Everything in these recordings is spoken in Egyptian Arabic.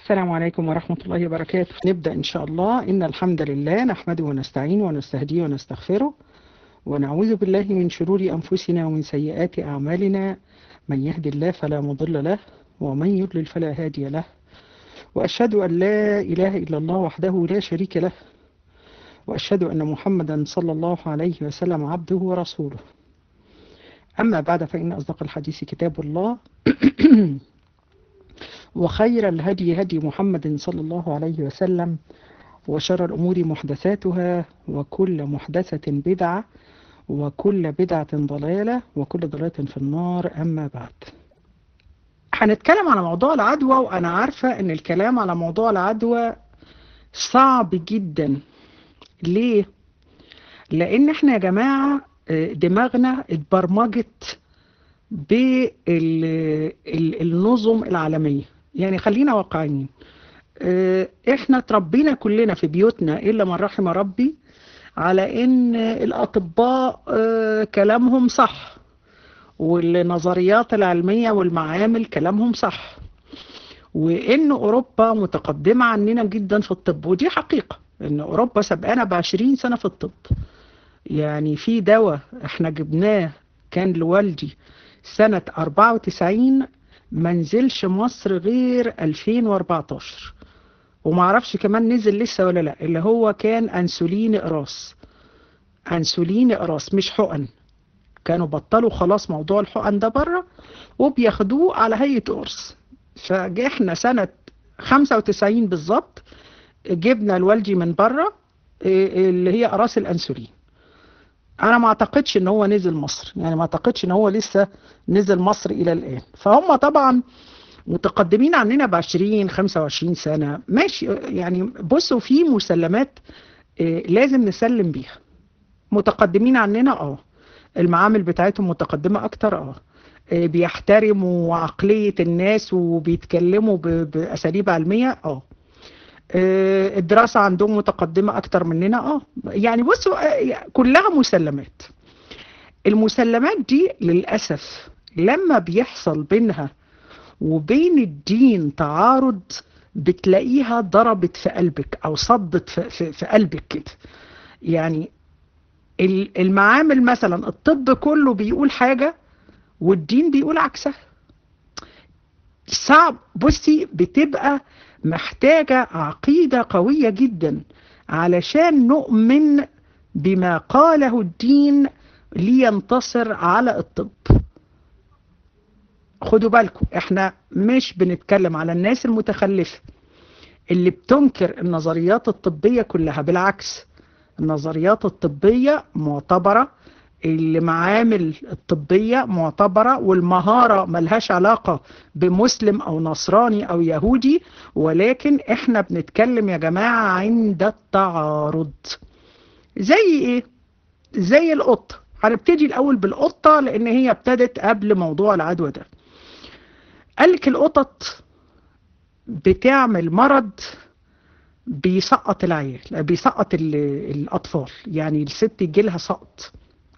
السلام عليكم ورحمة الله وبركاته نبدأ إن شاء الله إن الحمد لله نحمده ونستعينه ونستهديه ونستغفره ونعوذ بالله من شرور أنفسنا ومن سيئات أعمالنا من يهد الله فلا مضل له ومن يضلل فلا هادي له وأشهد أن لا إله إلا الله وحده لا شريك له وأشهد أن محمدا صلى الله عليه وسلم عبده ورسوله أما بعد فإن أصدق الحديث كتاب الله وخير الهدي هدي محمد صلى الله عليه وسلم وشر الأمور محدثاتها وكل محدثة بدعة وكل بدعة ضلالة وكل ضلالة في النار أما بعد هنتكلم على موضوع العدوى وأنا عارفة أن الكلام على موضوع العدوى صعب جدا ليه؟ لأن احنا يا جماعة دماغنا اتبرمجت بالنظم العالمية يعني خلينا واقعيين احنا تربينا كلنا في بيوتنا الا من رحم ربي على ان الاطباء كلامهم صح والنظريات العلمية والمعامل كلامهم صح وان اوروبا متقدمة عننا جدا في الطب ودي حقيقة ان اوروبا سبقانا بعشرين سنة في الطب يعني في دواء احنا جبناه كان لوالدي سنة 94 منزلش مصر غير 2014 ومعرفش كمان نزل لسه ولا لا اللي هو كان انسولين اقراص انسولين اقراص مش حقن كانوا بطلوا خلاص موضوع الحقن ده بره وبياخدوه على هيئة قرص فجحنا سنة 95 بالظبط جبنا لوالدي من بره اللي هي اقراص الانسولين انا ما اعتقدش ان هو نزل مصر يعني ما اعتقدش ان هو لسه نزل مصر الى الان فهم طبعا متقدمين عننا ب 20 25 سنه ماشي يعني بصوا في مسلمات لازم نسلم بيها متقدمين عننا اه المعامل بتاعتهم متقدمه اكتر اه بيحترموا عقليه الناس وبيتكلموا باساليب علميه اه الدراسة عندهم متقدمة أكتر مننا اه يعني بصوا كلها مسلمات المسلمات دي للأسف لما بيحصل بينها وبين الدين تعارض بتلاقيها ضربت في قلبك أو صدت في, في, في قلبك كده يعني المعامل مثلا الطب كله بيقول حاجة والدين بيقول عكسها صعب بصي بتبقى محتاجة عقيدة قوية جدا علشان نؤمن بما قاله الدين لينتصر على الطب خدوا بالكم احنا مش بنتكلم على الناس المتخلفة اللي بتنكر النظريات الطبية كلها بالعكس النظريات الطبية معتبرة المعامل الطبية معتبرة والمهارة ملهاش علاقة بمسلم أو نصراني أو يهودي ولكن احنا بنتكلم يا جماعة عند التعارض زي ايه؟ زي القطة هنبتدي الأول بالقطة لأن هي ابتدت قبل موضوع العدوى ده قالك القطط بتعمل مرض بيسقط العيال بيسقط الأطفال يعني الست يجيلها سقط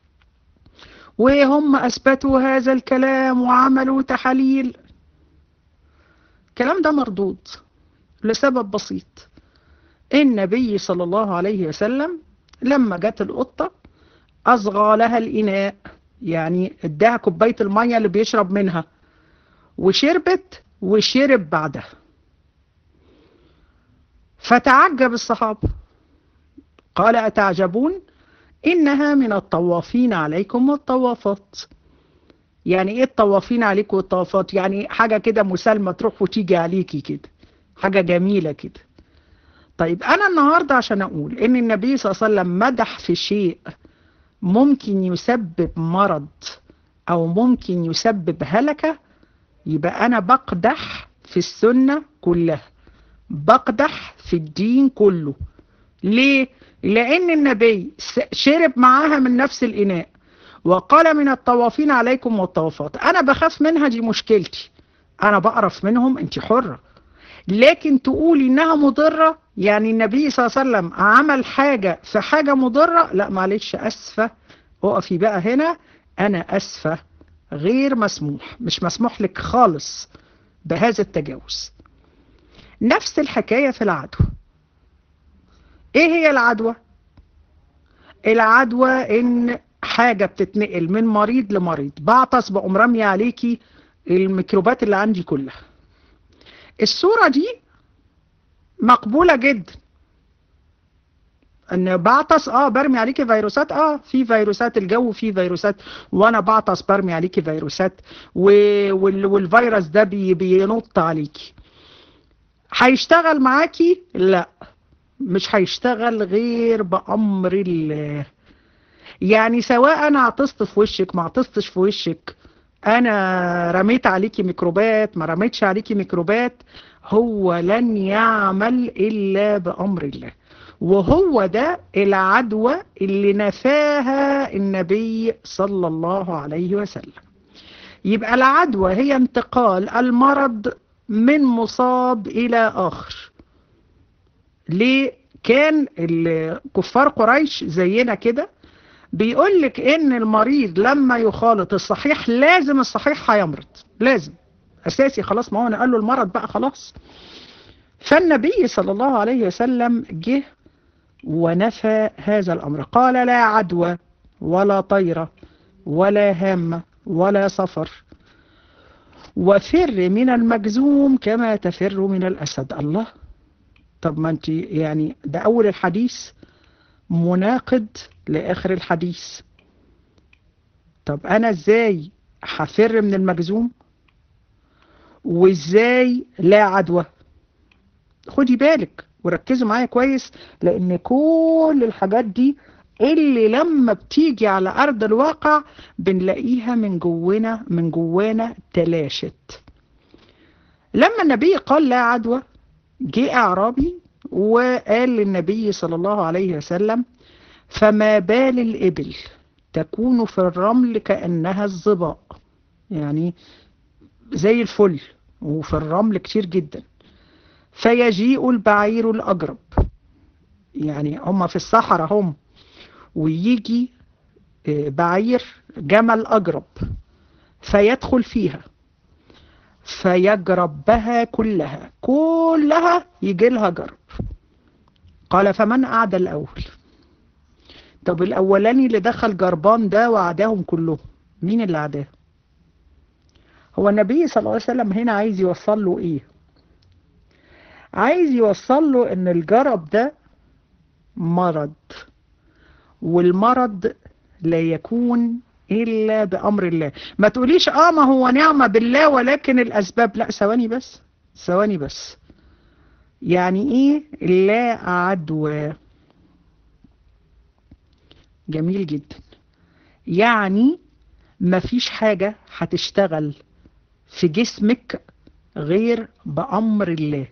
وهم أثبتوا هذا الكلام وعملوا تحاليل الكلام ده مردود لسبب بسيط النبي صلى الله عليه وسلم لما جت القطة أصغى لها الإناء يعني اداها كوباية المية اللي بيشرب منها وشربت وشرب بعدها فتعجب الصحابة قال أتعجبون إنها من الطوافين عليكم والطوافات يعني إيه الطوافين عليكم والطوافات يعني حاجة كده مسالمة تروح وتيجي عليكي كده حاجة جميلة كده طيب أنا النهاردة عشان أقول إن النبي صلى الله عليه وسلم مدح في شيء ممكن يسبب مرض أو ممكن يسبب هلكة يبقى أنا بقدح في السنة كلها بقدح في الدين كله ليه؟ لأن النبي شرب معاها من نفس الإناء وقال من الطوافين عليكم والطوافات أنا بخاف منها دي مشكلتي أنا بقرف منهم أنت حرة لكن تقولي إنها مضرة يعني النبي صلى الله عليه وسلم عمل حاجة في حاجة مضرة لا معلش أسفة اقفي بقى هنا أنا أسفة غير مسموح مش مسموح لك خالص بهذا التجاوز نفس الحكاية في العدوى ايه هي العدوى العدوى ان حاجة بتتنقل من مريض لمريض بعطس بقوم رامية عليكي الميكروبات اللي عندي كلها الصورة دي مقبولة جدا ان بعطس اه برمي عليكي فيروسات اه في فيروسات الجو في فيروسات وانا بعطس برمي عليكي فيروسات و... وال... والفيروس ده بي... بينط عليكي هيشتغل معاكي لا مش هيشتغل غير بأمر الله يعني سواء انا عطست في وشك ما عطستش في وشك انا رميت عليكي ميكروبات ما رميتش عليكي ميكروبات هو لن يعمل الا بامر الله وهو ده العدوى اللي نفاها النبي صلى الله عليه وسلم يبقى العدوى هي انتقال المرض من مصاب الى اخر ليه كان كفار قريش زينا كده بيقول لك ان المريض لما يخالط الصحيح لازم الصحيح هيمرض لازم اساسي خلاص ما هو قال له المرض بقى خلاص فالنبي صلى الله عليه وسلم جه ونفى هذا الامر قال لا عدوى ولا طيرة ولا هامة ولا صفر وفر من المجزوم كما تفر من الاسد الله طب ما انت يعني ده اول الحديث مناقض لآخر الحديث طب أنا إزاي هفر من المجزوم وإزاي لا عدوى خدي بالك وركزوا معايا كويس لأن كل الحاجات دي اللي لما بتيجي على أرض الواقع بنلاقيها من جوانا من جوانا تلاشت لما النبي قال لا عدوى جه أعرابي وقال للنبي صلى الله عليه وسلم فما بال الإبل تكون في الرمل كأنها الظباء يعني زي الفل وفي الرمل كتير جدا فيجيء البعير الأجرب يعني هم في الصحراء هم ويجي بعير جمل أجرب فيدخل فيها فيجرب بها كلها كلها يجي لها جرب قال فمن أعدى الأول طب الأولاني اللي دخل جربان ده وعداهم كلهم مين اللي عداه هو النبي صلى الله عليه وسلم هنا عايز يوصل له ايه عايز يوصل له ان الجرب ده مرض والمرض لا يكون إلا بأمر الله ما تقوليش آه ما هو نعمة بالله ولكن الأسباب لا ثواني بس ثواني بس يعني إيه لا عدوى جميل جدا يعني مفيش حاجة هتشتغل في جسمك غير بأمر الله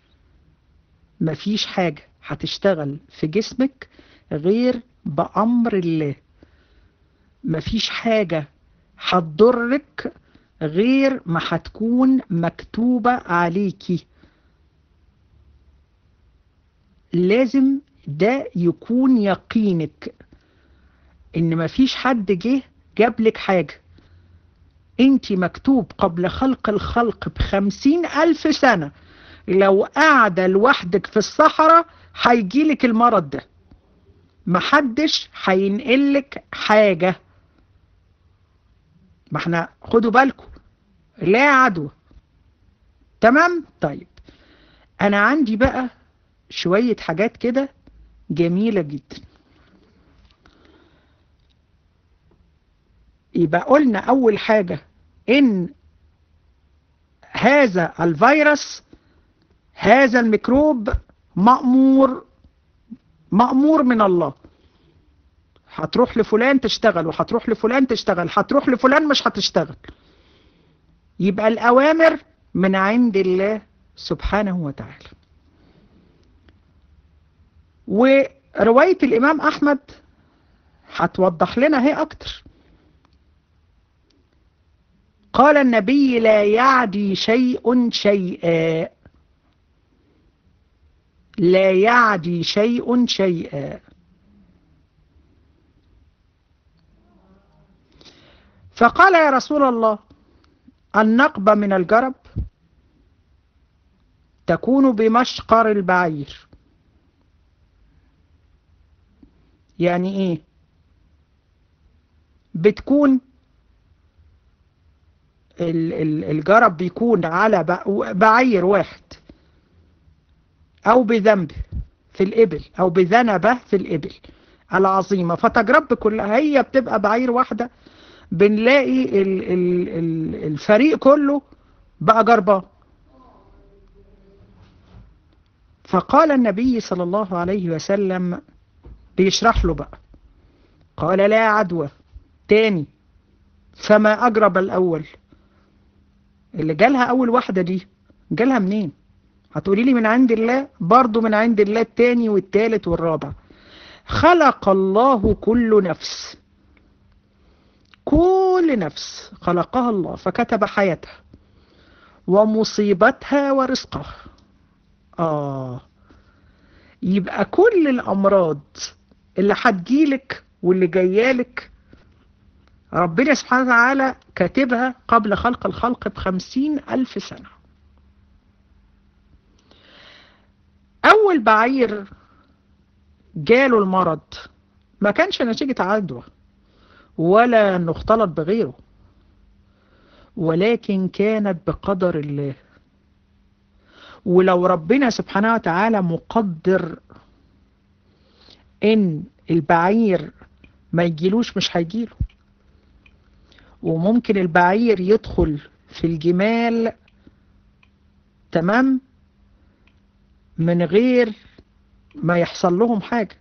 مفيش حاجة هتشتغل في جسمك غير بأمر الله مفيش حاجة هتضرك غير ما هتكون مكتوبة عليكي لازم ده يكون يقينك ان مفيش حد جه جابلك حاجة انت مكتوب قبل خلق الخلق بخمسين الف سنة لو قاعدة لوحدك في الصحراء هيجيلك المرض ده محدش هينقلك حاجة ما احنا خدوا بالكم لا عدوى تمام طيب انا عندي بقى شوية حاجات كده جميلة جدا يبقى قلنا اول حاجة ان هذا الفيروس هذا الميكروب مأمور مأمور من الله هتروح لفلان تشتغل وهتروح لفلان تشتغل هتروح لفلان مش هتشتغل يبقى الأوامر من عند الله سبحانه وتعالى ورواية الإمام أحمد هتوضح لنا هي أكتر قال النبي لا يعدي شيء شيئا لا يعدي شيء شيئا فقال يا رسول الله النقبة من الجرب تكون بمشقر البعير يعني ايه بتكون الجرب بيكون على بعير واحد او بذنب في الإبل أو بذنبه في الإبل العظيمة فتجرب كلها هي بتبقى بعير واحدة بنلاقي ال ال ال الفريق كله بقى جربان فقال النبي صلى الله عليه وسلم بيشرح له بقى قال لا عدوى تاني فما أجرب الأول اللي جالها أول واحدة دي جالها منين هتقولي لي من عند الله برضو من عند الله التاني والتالت والرابع خلق الله كل نفس كل نفس خلقها الله فكتب حياتها ومصيبتها ورزقها آه يبقى كل الأمراض اللي هتجيلك واللي جايالك ربنا سبحانه وتعالى كاتبها قبل خلق الخلق بخمسين ألف سنة أول بعير جاله المرض ما كانش نتيجة عدوى ولا انه اختلط بغيره ولكن كانت بقدر الله ولو ربنا سبحانه وتعالى مقدر ان البعير ما يجيلوش مش هيجيله وممكن البعير يدخل في الجمال تمام من غير ما يحصل لهم حاجة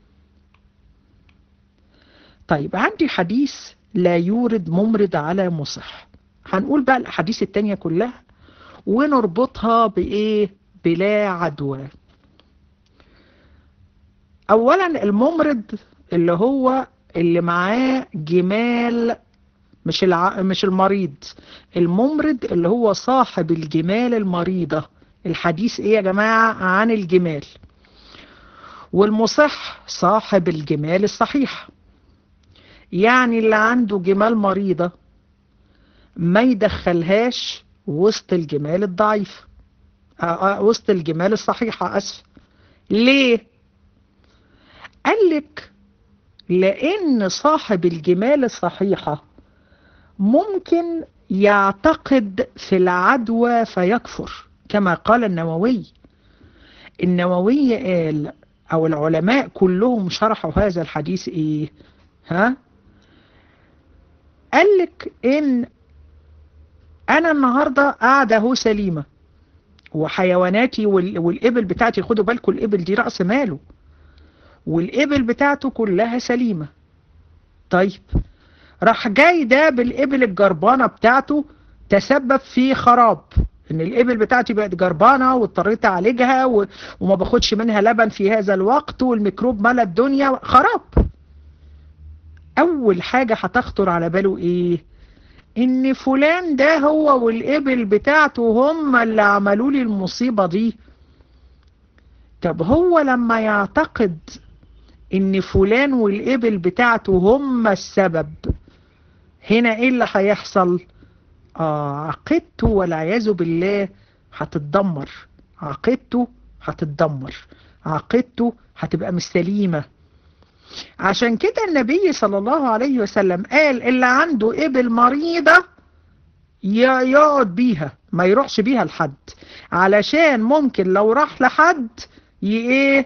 طيب عندي حديث لا يورد ممرض على مصح هنقول بقى الأحاديث التانية كلها ونربطها بإيه بلا عدوى أولا الممرض اللي هو اللي معاه جمال مش الع... مش المريض الممرض اللي هو صاحب الجمال المريضة الحديث ايه يا جماعة عن الجمال والمصح صاحب الجمال الصحيح يعني اللي عنده جمال مريضة ما يدخلهاش وسط الجمال الضعيف وسط الجمال الصحيحة أسف ليه قالك لأن صاحب الجمال الصحيحة ممكن يعتقد في العدوى فيكفر كما قال النووي النووي قال او العلماء كلهم شرحوا هذا الحديث ايه ها قالك ان انا النهاردة قاعدة اهو سليمة وحيواناتي والابل بتاعتي خدوا بالكم الابل دي رأس ماله والابل بتاعته كلها سليمة طيب راح جاي ده بالابل الجربانة بتاعته تسبب في خراب ان الابل بتاعتي بقت جربانه واضطريت اعالجها و... وما باخدش منها لبن في هذا الوقت والميكروب ملا الدنيا خراب اول حاجه هتخطر على باله ايه ان فلان ده هو والابل بتاعته هم اللي عملوا لي المصيبه دي طب هو لما يعتقد ان فلان والابل بتاعته هم السبب هنا ايه اللي هيحصل آه عقيدته والعياذ بالله هتتدمر عقيدته هتتدمر عقيدته هتبقى مش سليمة عشان كده النبي صلى الله عليه وسلم قال اللي عنده إبل مريضة يقعد بيها ما يروحش بيها لحد علشان ممكن لو راح لحد ايه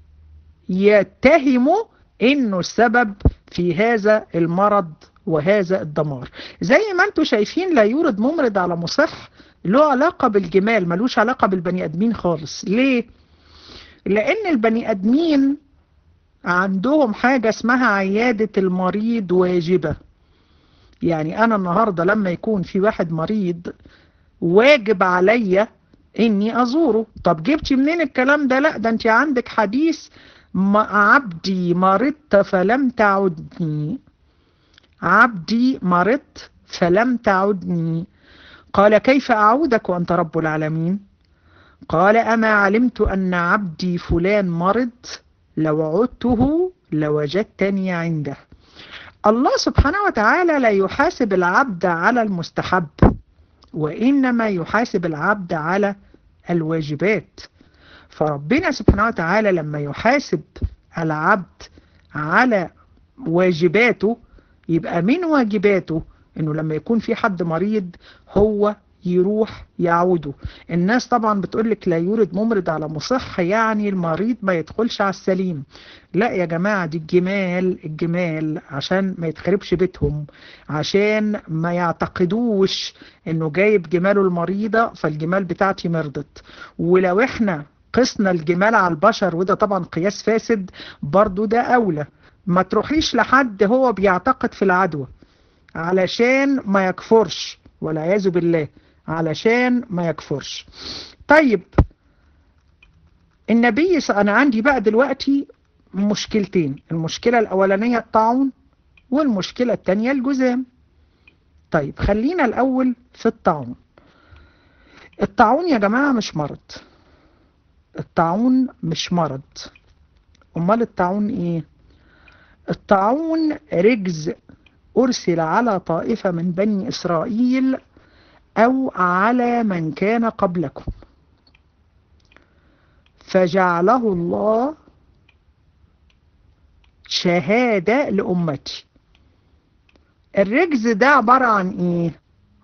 يتهموا انه السبب في هذا المرض وهذا الدمار زي ما انتم شايفين لا يورد ممرض على مصح له علاقة بالجمال ملوش علاقة بالبني ادمين خالص ليه لان البني ادمين عندهم حاجة اسمها عيادة المريض واجبة يعني انا النهاردة لما يكون في واحد مريض واجب عليا اني ازوره طب جبتي منين الكلام ده لا ده انت عندك حديث عبدي مرضت فلم تعدني عبدي مرضت فلم تعدني قال كيف أعودك وأنت رب العالمين قال أما علمت أن عبدي فلان مرض لو عدته لوجدتني عنده الله سبحانه وتعالى لا يحاسب العبد على المستحب وإنما يحاسب العبد على الواجبات فربنا سبحانه وتعالى لما يحاسب العبد على واجباته يبقى من واجباته انه لما يكون في حد مريض هو يروح يعوده الناس طبعا بتقولك لا يورد ممرض على مصح يعني المريض ما يدخلش على السليم لا يا جماعة دي الجمال الجمال عشان ما يتخربش بيتهم عشان ما يعتقدوش انه جايب جماله المريضة فالجمال بتاعتي مرضت ولو احنا قسنا الجمال على البشر وده طبعا قياس فاسد برضو ده اولى ما تروحيش لحد هو بيعتقد في العدوى علشان ما يكفرش والعياذ بالله علشان ما يكفرش طيب النبي انا عندي بقى دلوقتي مشكلتين المشكلة الاولانية الطاعون والمشكلة التانية الجزام طيب خلينا الاول في الطاعون الطاعون يا جماعة مش مرض الطاعون مش مرض امال الطاعون ايه الطاعون رجز أرسل على طائفة من بني إسرائيل أو على من كان قبلكم فجعله الله شهادة لأمتي الرجز ده عبارة عن إيه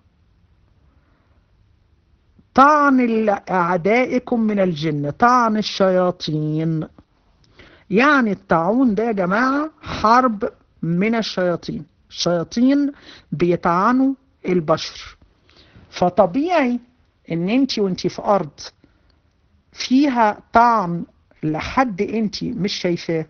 طعن أعدائكم من الجن طعن الشياطين يعني الطاعون ده يا جماعة حرب من الشياطين الشياطين بيطعنوا البشر فطبيعي ان انت وانت في ارض فيها طعن لحد انت مش شايفاه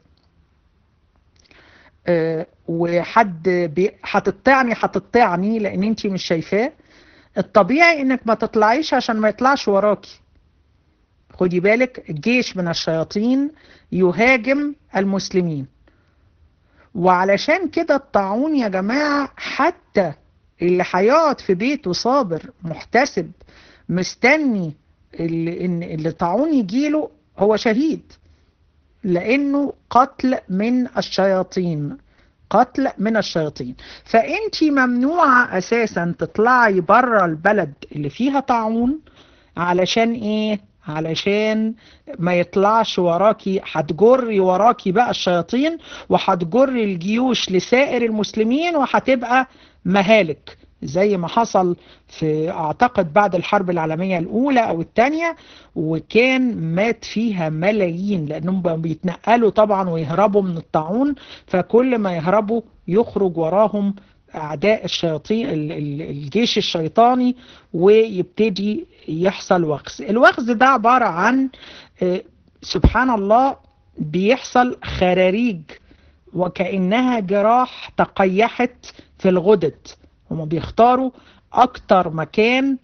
أه وحد بي... هتطعني هتطعني لان انت مش شايفاه الطبيعي انك ما تطلعيش عشان ما يطلعش وراكي خدي بالك جيش من الشياطين يهاجم المسلمين وعلشان كده الطاعون يا جماعة حتى اللي هيقعد في بيته صابر محتسب مستني اللي, إن اللي طاعون يجيله هو شهيد لأنه قتل من الشياطين قتل من الشياطين فأنت ممنوعة أساسا تطلعي بره البلد اللي فيها طاعون علشان إيه علشان ما يطلعش وراكي هتجري وراكي بقى الشياطين وهتجري الجيوش لسائر المسلمين وهتبقى مهالك زي ما حصل في اعتقد بعد الحرب العالمية الاولى او الثانية وكان مات فيها ملايين لانهم بيتنقلوا طبعا ويهربوا من الطاعون فكل ما يهربوا يخرج وراهم اعداء الشياطين الجيش الشيطاني ويبتدي يحصل وخز الوخز ده عبارة عن سبحان الله بيحصل خراريج وكأنها جراح تقيحت في الغدد هم بيختاروا اكتر مكان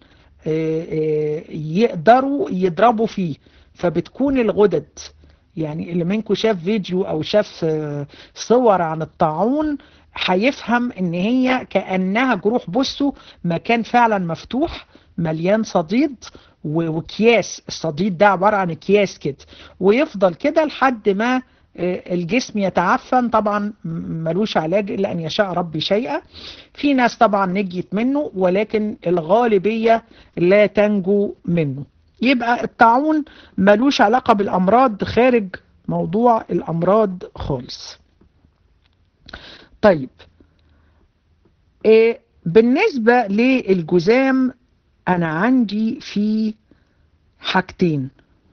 يقدروا يضربوا فيه فبتكون الغدد يعني اللي منكم شاف فيديو او شاف صور عن الطاعون هيفهم ان هي كأنها جروح بصوا مكان فعلا مفتوح مليان صديد وكياس الصديد ده عبارة عن اكياس كده ويفضل كده لحد ما الجسم يتعفن طبعا ملوش علاج إلا أن يشاء ربي شيئا في ناس طبعا نجيت منه ولكن الغالبية لا تنجو منه يبقى الطاعون ملوش علاقة بالأمراض خارج موضوع الأمراض خالص طيب إيه بالنسبة للجزام أنا عندي في حاجتين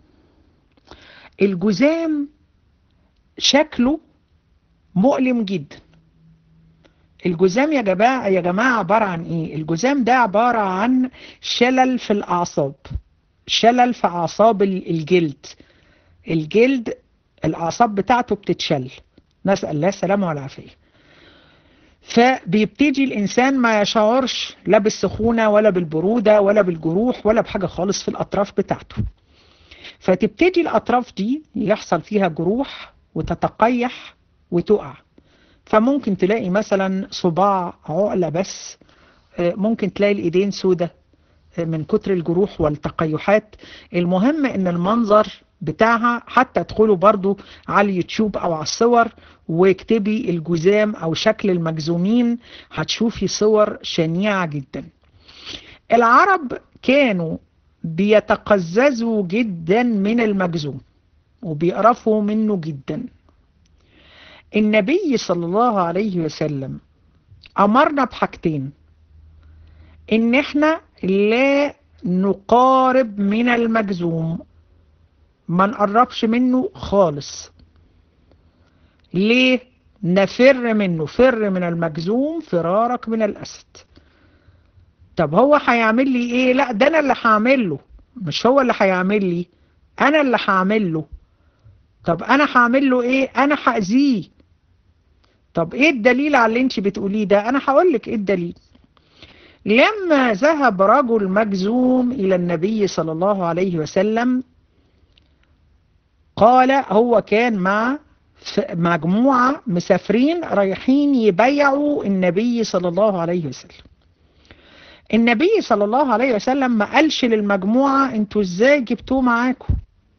الجزام شكله مؤلم جدا الجزام يا جماعة يا جماعة عبارة عن ايه الجزام ده عبارة عن شلل في الاعصاب شلل في اعصاب الجلد الجلد الاعصاب بتاعته بتتشل نسأل الله السلامة والعافية فبيبتدي الانسان ما يشعرش لا بالسخونة ولا بالبرودة ولا بالجروح ولا بحاجة خالص في الاطراف بتاعته فتبتدي الاطراف دي يحصل فيها جروح وتتقيح وتقع فممكن تلاقي مثلا صباع عقلة بس ممكن تلاقي الايدين سودة من كتر الجروح والتقيحات المهم ان المنظر بتاعها حتى ادخلوا برضو على اليوتيوب او على الصور واكتبي الجزام او شكل المجزومين هتشوفي صور شنيعة جدا العرب كانوا بيتقززوا جدا من المجزوم وبيقرفوا منه جدا النبي صلى الله عليه وسلم أمرنا بحاجتين إن إحنا لا نقارب من المجزوم ما نقربش منه خالص ليه نفر منه فر من المجزوم فرارك من الأسد طب هو هيعمل لي ايه لا ده انا اللي هعمل له مش هو اللي هيعمل لي انا اللي هعمل له طب انا هعمل له ايه انا هاذيه طب ايه الدليل على اللي انت بتقوليه ده انا هقول لك ايه الدليل لما ذهب رجل مجزوم الى النبي صلى الله عليه وسلم قال هو كان مع مجموعة مسافرين رايحين يبيعوا النبي صلى الله عليه وسلم النبي صلى الله عليه وسلم ما قالش للمجموعة انتوا ازاي جبتوه معاكم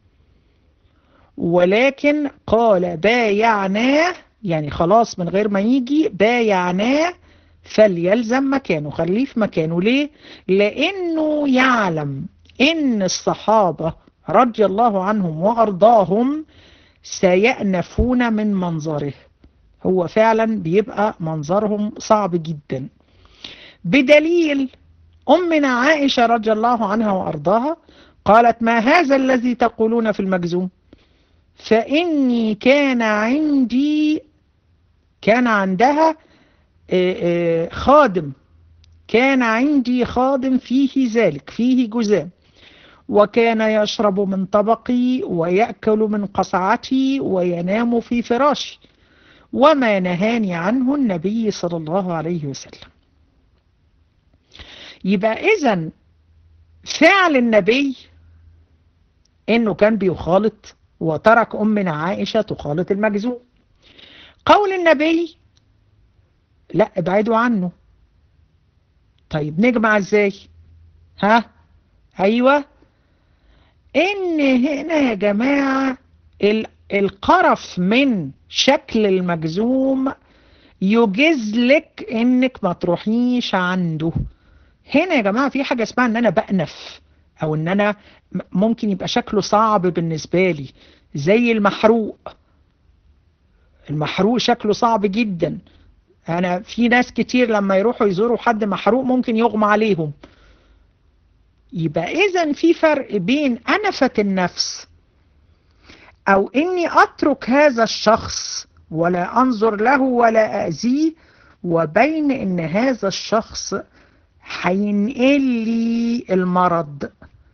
ولكن قال بايعناه يعني خلاص من غير ما يجي بايعناه فليلزم مكانه خليه في مكانه ليه لانه يعلم ان الصحابة رضي الله عنهم وارضاهم سيأنفون من منظره هو فعلا بيبقى منظرهم صعب جدا بدليل أمنا عائشة رضي الله عنها وأرضاها قالت ما هذا الذي تقولون في المجزوم فإني كان عندي كان عندها خادم كان عندي خادم فيه ذلك فيه جزام وكان يشرب من طبقي ويأكل من قصعتي وينام في فراشي وما نهاني عنه النبي صلى الله عليه وسلم يبقى إذا فعل النبي إنه كان بيخالط وترك أمنا عائشة تخالط المجزوم قول النبي لا ابعدوا عنه طيب نجمع ازاي ها ايوه ان هنا يا جماعة القرف من شكل المجزوم يجيز لك انك ما تروحيش عنده هنا يا جماعة في حاجة اسمها ان انا بأنف او ان انا ممكن يبقى شكله صعب بالنسبة لي زي المحروق المحروق شكله صعب جدا انا في ناس كتير لما يروحوا يزوروا حد محروق ممكن يغمى عليهم يبقى اذا في فرق بين انفة النفس او اني اترك هذا الشخص ولا انظر له ولا اذيه وبين ان هذا الشخص هينقل لي المرض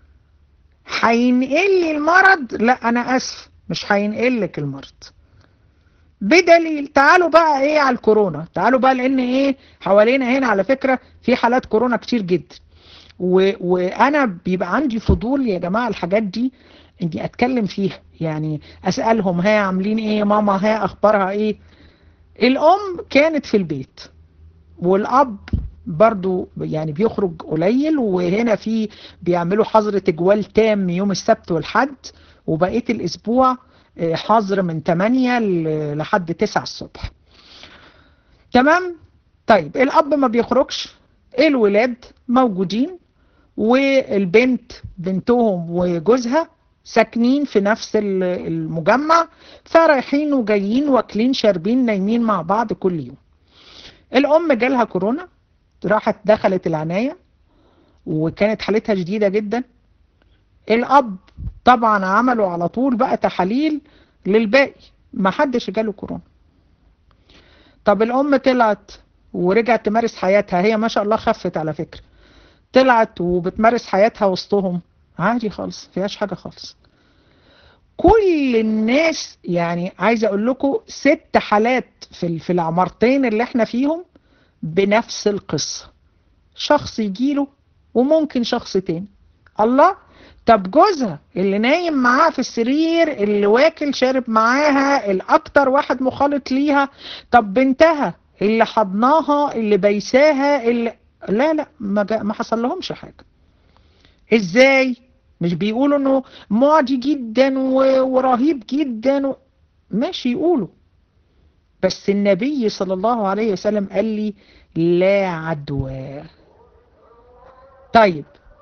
هينقل لي المرض لا انا اسف مش هينقل لك المرض بدليل تعالوا بقى ايه على الكورونا تعالوا بقى لان ايه حوالينا هنا على فكرة في حالات كورونا كتير جدا و... وانا بيبقى عندي فضول يا جماعة الحاجات دي اني اتكلم فيها يعني اسألهم ها عاملين ايه ماما ها اخبارها ايه الام كانت في البيت والاب برضو يعني بيخرج قليل وهنا في بيعملوا حظر تجوال تام يوم السبت والحد وبقية الاسبوع حظر من 8 لحد 9 الصبح تمام طيب الاب ما بيخرجش الولاد موجودين والبنت بنتهم وجوزها ساكنين في نفس المجمع فرايحين وجايين واكلين شاربين نايمين مع بعض كل يوم الام جالها كورونا راحت دخلت العناية وكانت حالتها شديدة جدا الاب طبعا عملوا على طول بقى تحاليل للباقي ما حدش جاله كورونا طب الام طلعت ورجعت تمارس حياتها هي ما شاء الله خفت على فكرة طلعت وبتمارس حياتها وسطهم عادي خالص فيهاش حاجة خالص كل الناس يعني عايز اقول لكم ست حالات في في العمارتين اللي احنا فيهم بنفس القصة شخص يجيله وممكن شخص تاني الله طب جوزها اللي نايم معاها في السرير اللي واكل شارب معاها الاكتر واحد مخالط ليها طب بنتها اللي حضناها اللي بيساها اللي لا لا ما, جا... ما حصل لهمش حاجة ازاي مش بيقولوا انه معدي جدا و... ورهيب جدا و... ماشي يقولوا بس النبي صلى الله عليه وسلم قال لي لا عدوى طيب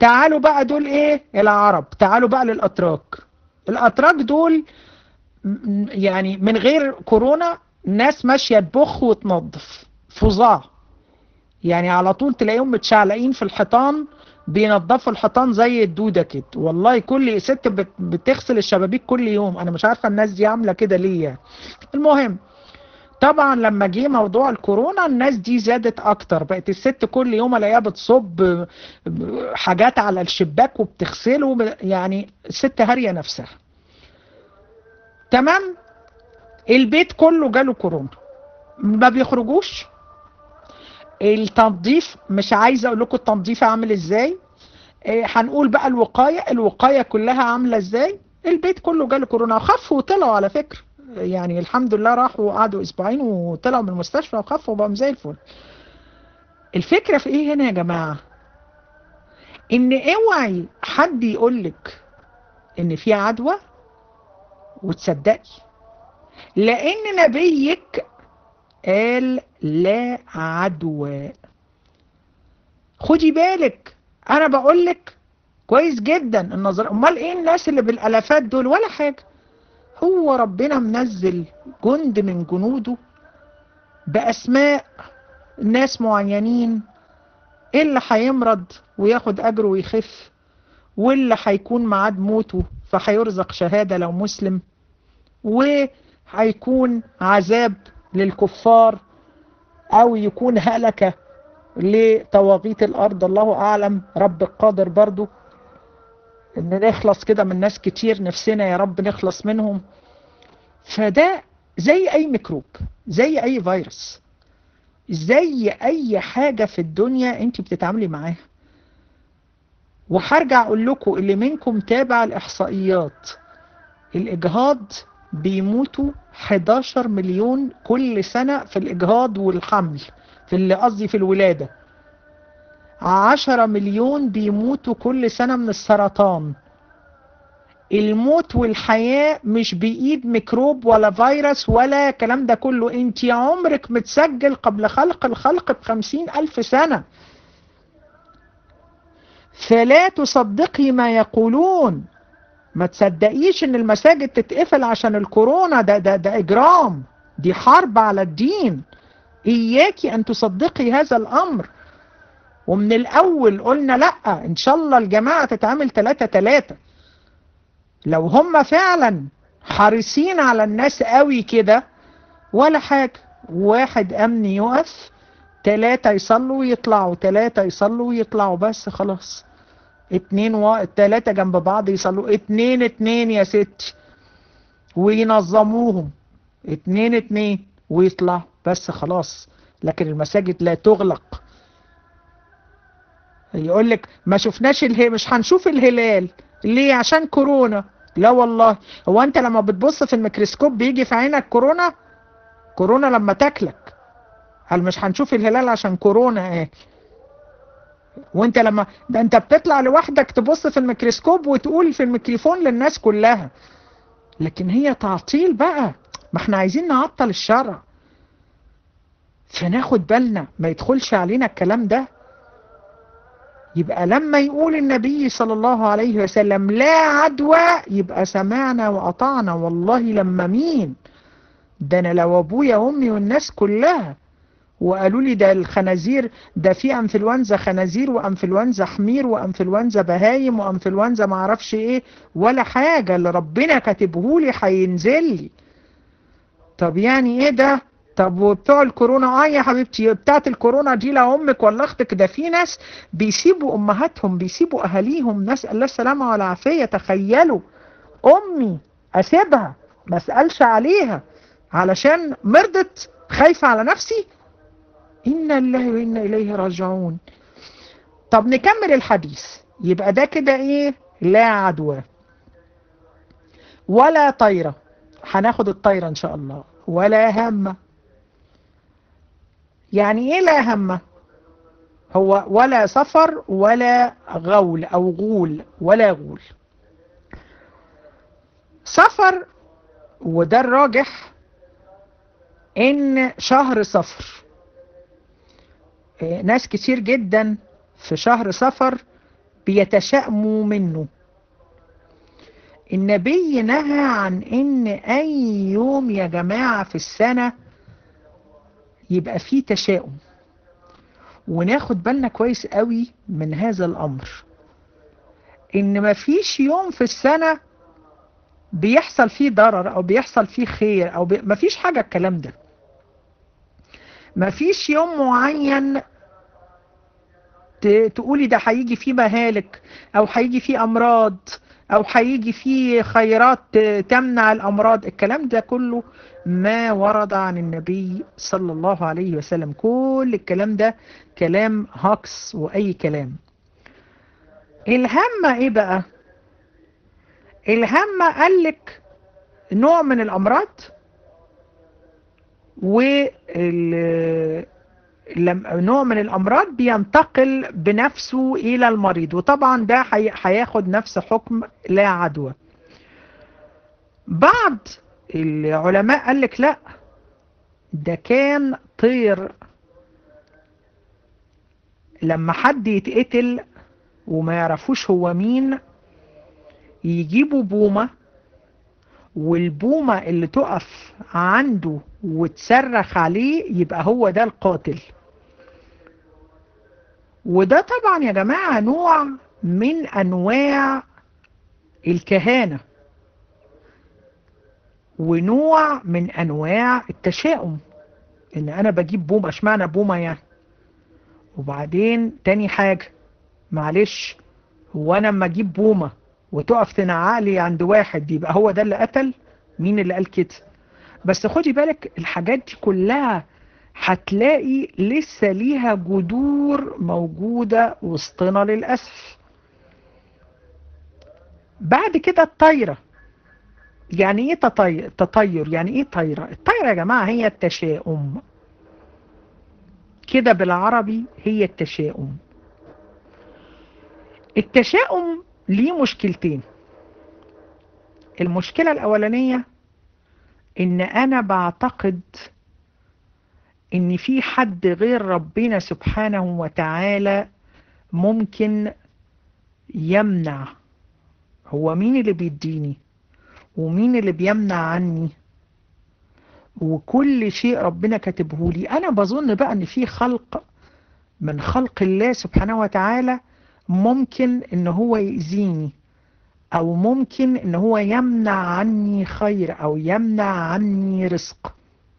تعالوا بقى دول ايه العرب تعالوا بقى للاتراك الاتراك دول م- يعني من غير كورونا ناس ماشيه تبخ وتنظف فظاع يعني على طول تلاقيهم متشعلقين في الحيطان بينظفوا الحيطان زي الدوده كده والله كل ست بت- بتغسل الشبابيك كل يوم انا مش عارفه الناس دي عامله كده ليه يعني المهم طبعا لما جه موضوع الكورونا الناس دي زادت اكتر بقت الست كل يوم الاقيها بتصب حاجات على الشباك وبتغسله يعني الست هاريه نفسها تمام البيت كله جاله كورونا ما بيخرجوش التنظيف مش عايزه اقول لكم التنظيف عامل ازاي إيه، هنقول بقى الوقايه الوقايه كلها عامله ازاي البيت كله جاله كورونا وخفوا وطلعوا على فكره يعني الحمد لله راحوا قعدوا اسبوعين وطلعوا من المستشفى وخفوا وبقوا زي الفل الفكره في ايه هنا يا جماعه ان اوعي حد يقولك ان في عدوى وتصدقي لان نبيك قال لا عدوى خدي بالك انا بقولك كويس جدا النظر امال ايه الناس اللي بالالافات دول ولا حاجه هو ربنا منزل جند من جنوده باسماء ناس معينين اللي هيمرض وياخد اجره ويخف واللي هيكون ميعاد موته فهيرزق شهاده لو مسلم وهيكون عذاب للكفار او يكون هلكة لطواغيت الارض الله اعلم رب القادر برضو ان نخلص كده من ناس كتير نفسنا يا رب نخلص منهم فده زي اي ميكروب زي اي فيروس زي اي حاجة في الدنيا انت بتتعاملي معاها وهرجع اقول لكم اللي منكم تابع الاحصائيات الاجهاض بيموتوا 11 مليون كل سنة في الإجهاض والحمل في اللي قصدي في الولادة 10 مليون بيموتوا كل سنة من السرطان الموت والحياة مش بإيد ميكروب ولا فيروس ولا الكلام ده كله انت عمرك متسجل قبل خلق الخلق بخمسين ألف سنة فلا تصدقي ما يقولون ما تصدقيش ان المساجد تتقفل عشان الكورونا ده ده ده اجرام دي حرب على الدين اياكي ان تصدقي هذا الامر ومن الاول قلنا لا ان شاء الله الجماعة تتعامل ثلاثة ثلاثة لو هم فعلا حريصين على الناس قوي كده ولا حاجة واحد امن يقف ثلاثة يصلوا ويطلعوا ثلاثة يصلوا ويطلعوا بس خلاص اتنين و... التلاتة جنب بعض يصلوا اتنين اتنين يا ستي وينظموهم اتنين اتنين ويطلعوا بس خلاص لكن المساجد لا تغلق يقول لك ما شفناش اله... مش هنشوف الهلال ليه عشان كورونا لا والله هو انت لما بتبص في الميكروسكوب بيجي في عينك كورونا كورونا لما تاكلك هل مش هنشوف الهلال عشان كورونا ايه وانت لما ده انت بتطلع لوحدك تبص في الميكروسكوب وتقول في الميكروفون للناس كلها لكن هي تعطيل بقى ما احنا عايزين نعطل الشرع فناخد بالنا ما يدخلش علينا الكلام ده يبقى لما يقول النبي صلى الله عليه وسلم لا عدوى يبقى سمعنا وأطعنا والله لما مين ده انا لو ابويا وامي والناس كلها وقالوا لي ده الخنازير ده في انفلونزا خنازير وانفلونزا حمير وانفلونزا بهايم وانفلونزا معرفش ايه ولا حاجة اللي ربنا كاتبه لي هينزل لي طب يعني ايه ده طب وبتوع الكورونا اه يا حبيبتي بتاعت الكورونا دي لا امك ولا اختك ده في ناس بيسيبوا امهاتهم بيسيبوا اهاليهم نسال الله السلامه والعافيه تخيلوا امي اسيبها ما اسالش عليها علشان مرضت خايفه على نفسي إنا الله وإنا إليه راجعون طب نكمل الحديث يبقى ده كده إيه لا عدوى ولا طيرة هناخد الطيرة إن شاء الله ولا همة يعني إيه لا همة هو ولا سفر ولا غول أو غول ولا غول سفر وده الراجح إن شهر صفر ناس كتير جدا في شهر صفر بيتشائموا منه النبي نهى عن ان اي يوم يا جماعة في السنة يبقى فيه تشاؤم وناخد بالنا كويس قوي من هذا الامر ان مفيش يوم في السنة بيحصل فيه ضرر او بيحصل فيه خير او بي... مفيش حاجة الكلام ده مفيش يوم معين ت... تقولي ده هيجي فيه مهالك او هيجي فيه امراض او هيجي فيه خيرات تمنع الامراض الكلام ده كله ما ورد عن النبي صلى الله عليه وسلم كل الكلام ده كلام هاكس واي كلام الهم ايه بقى الهم قالك نوع من الامراض نوع من الامراض بينتقل بنفسه الى المريض وطبعا ده هياخد نفس حكم لا عدوى بعض العلماء قالك لا ده كان طير لما حد يتقتل وما يعرفوش هو مين يجيبوا بومة والبومة اللي تقف عنده وتصرخ عليه يبقى هو ده القاتل وده طبعا يا جماعة نوع من أنواع الكهانة ونوع من أنواع التشاؤم إن أنا بجيب بومة اشمعنى بومة يعني وبعدين تاني حاجة معلش هو أنا لما أجيب بومة وتقف تنعق لي عند واحد يبقى هو ده اللي قتل مين اللي قال كده بس خدي بالك الحاجات دي كلها هتلاقي لسه ليها جذور موجودة وسطنا للأسف بعد كده الطايرة يعني ايه تطير, تطير يعني ايه طايرة الطايرة يا جماعة هي التشاؤم كده بالعربي هي التشاؤم التشاؤم ليه مشكلتين المشكلة الأولانية إن أنا بعتقد إن في حد غير ربنا سبحانه وتعالى ممكن يمنع هو مين اللي بيديني ومين اللي بيمنع عني وكل شيء ربنا كاتبه لي أنا بظن بقى إن في خلق من خلق الله سبحانه وتعالى ممكن إن هو يأذيني أو ممكن إن هو يمنع عني خير أو يمنع عني رزق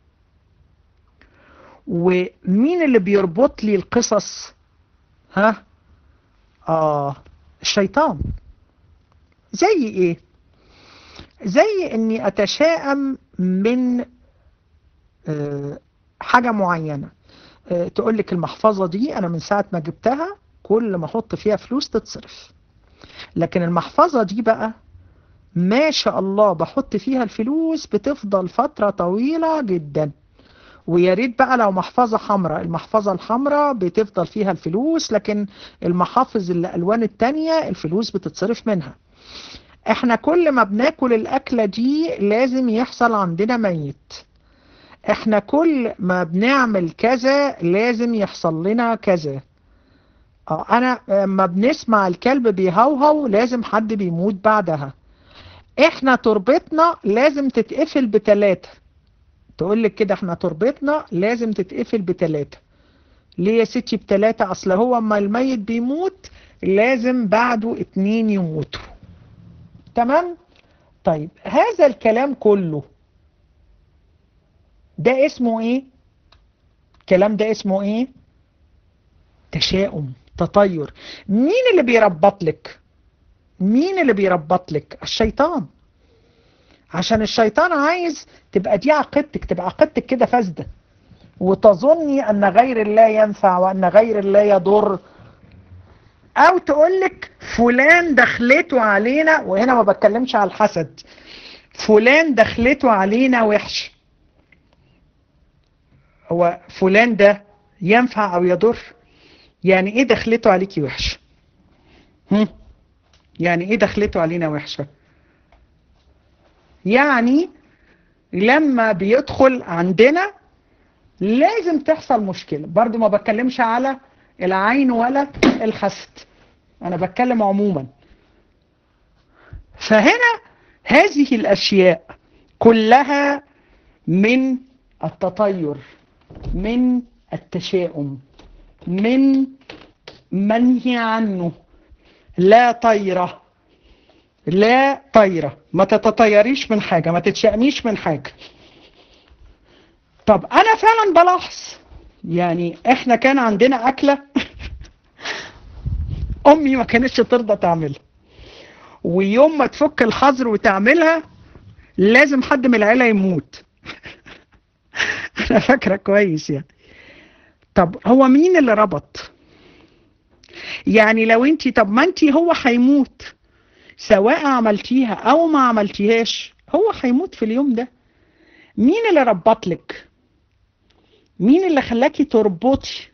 ومين اللي بيربط لي القصص ها آه الشيطان زي إيه زي إني أتشائم من آه حاجة معينة آه تقول لك المحفظة دي أنا من ساعة ما جبتها كل ما أحط فيها فلوس تتصرف لكن المحفظة دي بقى ما شاء الله بحط فيها الفلوس بتفضل فترة طويلة جدا ويا ريت بقى لو محفظة حمراء المحفظة الحمراء بتفضل فيها الفلوس لكن المحافظ الألوان التانية الفلوس بتتصرف منها احنا كل ما بناكل الأكلة دي لازم يحصل عندنا ميت احنا كل ما بنعمل كذا لازم يحصل لنا كذا اه انا لما بنسمع الكلب بيهوهو لازم حد بيموت بعدها احنا تربتنا لازم تتقفل بتلاتة تقول لك كده احنا تربتنا لازم تتقفل بتلاتة ليه يا ستي بتلاتة اصل هو اما الميت بيموت لازم بعده اتنين يموتوا تمام طيب هذا الكلام كله ده اسمه ايه الكلام ده اسمه ايه تشاؤم تطير مين اللي بيربط لك مين اللي بيربط لك الشيطان عشان الشيطان عايز تبقى دي عقيدتك تبقى عقيدتك كده فاسده وتظني ان غير الله ينفع وان غير الله يضر او تقولك فلان دخلته علينا وهنا ما بتكلمش على الحسد فلان دخلته علينا وحش هو فلان ده ينفع او يضر يعني ايه دخلته عليكي وحش هم؟ يعني ايه دخلته علينا وحشة يعني لما بيدخل عندنا لازم تحصل مشكلة برضو ما بتكلمش على العين ولا الحسد انا بتكلم عموما فهنا هذه الاشياء كلها من التطير من التشاؤم من منهي عنه لا طيرة لا طيرة ما تتطيريش من حاجة ما تتشأميش من حاجة طب أنا فعلا بلاحظ يعني إحنا كان عندنا أكلة أمي ما كانتش ترضى تعملها ويوم ما تفك الحظر وتعملها لازم حد من العيلة يموت أنا فاكرة كويس يعني طب هو مين اللي ربط يعني لو انت طب ما انت هو هيموت سواء عملتيها او ما عملتيهاش هو هيموت في اليوم ده مين اللي ربط لك مين اللي خلاكي تربطي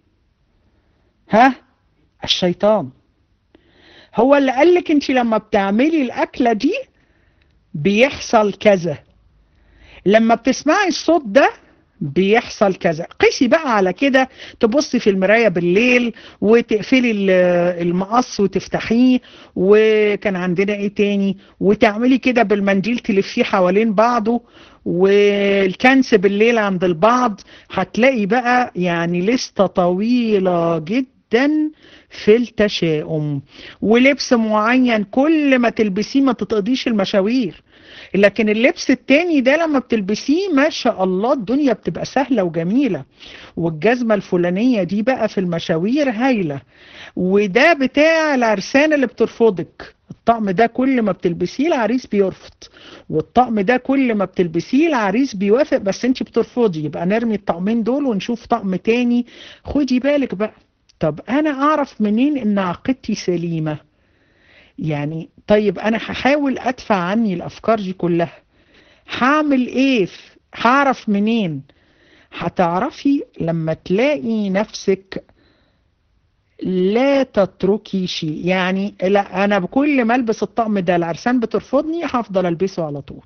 ها الشيطان هو اللي قالك انت لما بتعملي الاكله دي بيحصل كذا لما بتسمعي الصوت ده بيحصل كذا قيسي بقى على كده تبصي في المراية بالليل وتقفلي المقص وتفتحيه وكان عندنا ايه تاني وتعملي كده بالمنديل تلفيه حوالين بعضه والكنس بالليل عند البعض هتلاقي بقى يعني لستة طويلة جدا في التشاؤم ولبس معين كل ما تلبسيه ما تتقضيش المشاوير لكن اللبس التاني ده لما بتلبسيه ما شاء الله الدنيا بتبقى سهلة وجميلة والجزمة الفلانية دي بقى في المشاوير هايلة وده بتاع العرسان اللي بترفضك الطقم ده كل ما بتلبسيه العريس بيرفض والطقم ده كل ما بتلبسيه العريس بيوافق بس انت بترفضي يبقى نرمي الطقمين دول ونشوف طقم تاني خدي بالك بقى طب انا اعرف منين ان عقيدتي سليمه يعني طيب انا هحاول ادفع عني الافكار دي كلها هعمل ايه هعرف منين هتعرفي لما تلاقي نفسك لا تتركي شيء يعني لا انا بكل ما البس الطقم ده العرسان بترفضني هفضل البسه على طول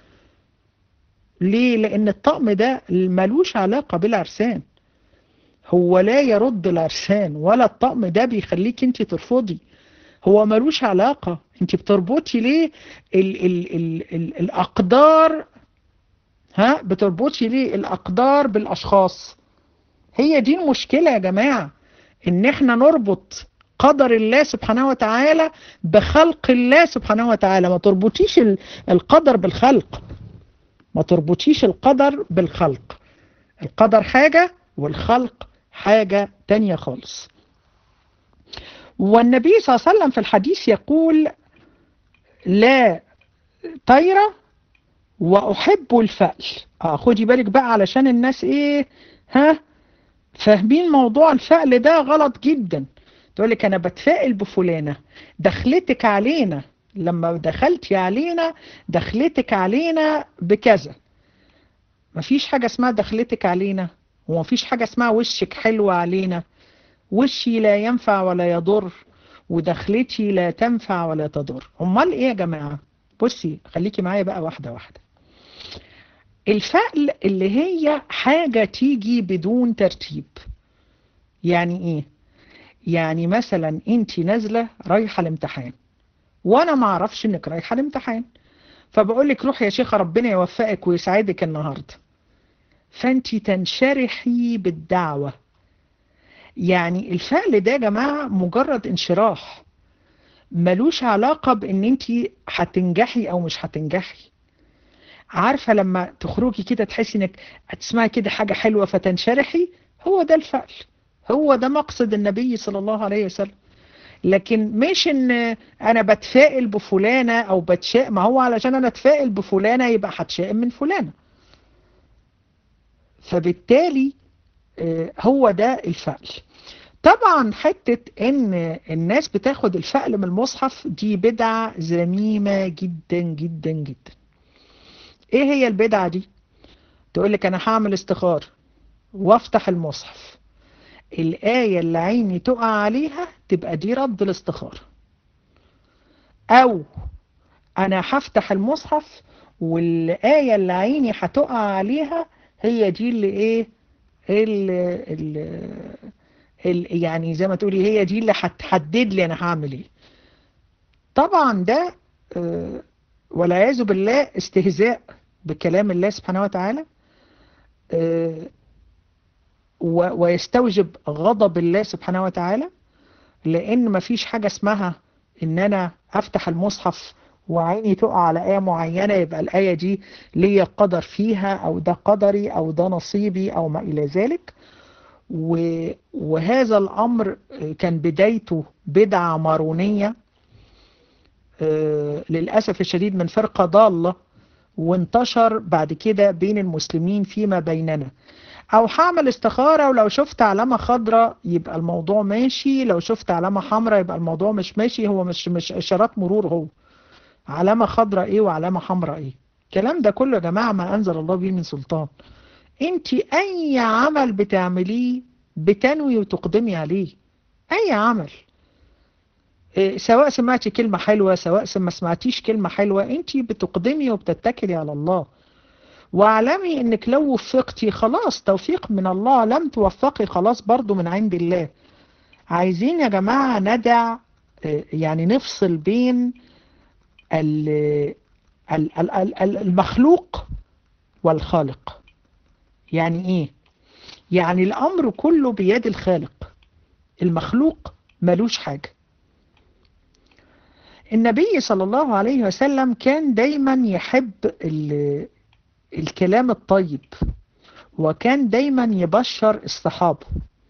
ليه لان الطقم ده ملوش علاقة بالعرسان هو لا يرد العرسان ولا الطقم ده بيخليك انت ترفضي هو ملوش علاقة انت بتربطي ليه ال ال ال ال الأقدار ها بتربطي ليه الأقدار بالأشخاص هي دي المشكلة يا جماعة ان احنا نربط قدر الله سبحانه وتعالى بخلق الله سبحانه وتعالى ما تربطيش القدر بالخلق ما تربطيش القدر بالخلق القدر حاجة والخلق حاجة تانية خالص والنبي صلى الله عليه وسلم في الحديث يقول لا طيرة وأحب الفأل اه خدي بالك بقى علشان الناس ايه ها فاهمين موضوع الفأل ده غلط جدا تقول لك انا بتفائل بفلانة دخلتك علينا لما دخلتي علينا دخلتك علينا بكذا مفيش حاجة اسمها دخلتك علينا ومفيش حاجة اسمها وشك حلوة علينا وشي لا ينفع ولا يضر ودخلتي لا تنفع ولا تضر امال ايه يا جماعة بصي خليكي معايا بقى واحدة واحدة الفأل اللي هي حاجة تيجي بدون ترتيب يعني ايه يعني مثلا انت نازلة رايحة الامتحان وانا ما اعرفش انك رايحة الامتحان فبقول لك روح يا شيخة ربنا يوفقك ويسعدك النهاردة فانت تنشرحي بالدعوة يعني الفعل ده يا جماعة مجرد انشراح ملوش علاقة بان انت هتنجحي او مش هتنجحي عارفة لما تخرجي كده تحسي انك هتسمعي كده حاجة حلوة فتنشرحي هو ده الفعل هو ده مقصد النبي صلى الله عليه وسلم لكن مش ان انا بتفائل بفلانة او بتشاء ما هو علشان انا اتفائل بفلانة يبقى هتشاء من فلانة فبالتالي هو ده الفعل طبعا حتة ان الناس بتاخد الفعل من المصحف دي بدعة ذميمة جدا جدا جدا ايه هي البدعة دي تقول لك انا هعمل استخار وافتح المصحف الآية اللي عيني تقع عليها تبقى دي رد الاستخارة او انا هفتح المصحف والآية اللي عيني هتقع عليها هي دي اللي ايه اللي, اللي يعني زي ما تقولي هي دي اللي هتحدد لي انا هعمل ايه طبعا ده والعياذ بالله استهزاء بكلام الله سبحانه وتعالى ويستوجب غضب الله سبحانه وتعالى لان مفيش حاجة اسمها ان انا افتح المصحف وعيني تقع على آية معينة يبقى الآية دي ليا قدر فيها أو ده قدري أو ده نصيبي أو ما إلى ذلك وهذا الأمر كان بدايته بدعة مارونية للأسف الشديد من فرقة ضالة وانتشر بعد كده بين المسلمين فيما بيننا او هعمل استخارة ولو شفت علامة خضراء يبقى الموضوع ماشي لو شفت علامة حمراء يبقى الموضوع مش ماشي هو مش مش اشارات مرور هو علامة خضراء ايه وعلامة حمراء ايه الكلام ده كله يا جماعة ما انزل الله به من سلطان انت اي عمل بتعمليه بتنوي وتقدمي عليه اي عمل إيه سواء سمعتي كلمة حلوة سواء ما سمعتيش كلمة حلوة انت بتقدمي وبتتكلي على الله واعلمي انك لو وفقتي خلاص توفيق من الله لم توفقي خلاص برضو من عند الله عايزين يا جماعة ندع يعني نفصل بين المخلوق والخالق يعني ايه يعني الامر كله بيد الخالق المخلوق ملوش حاجة النبي صلى الله عليه وسلم كان دايما يحب الكلام الطيب وكان دايما يبشر الصحابة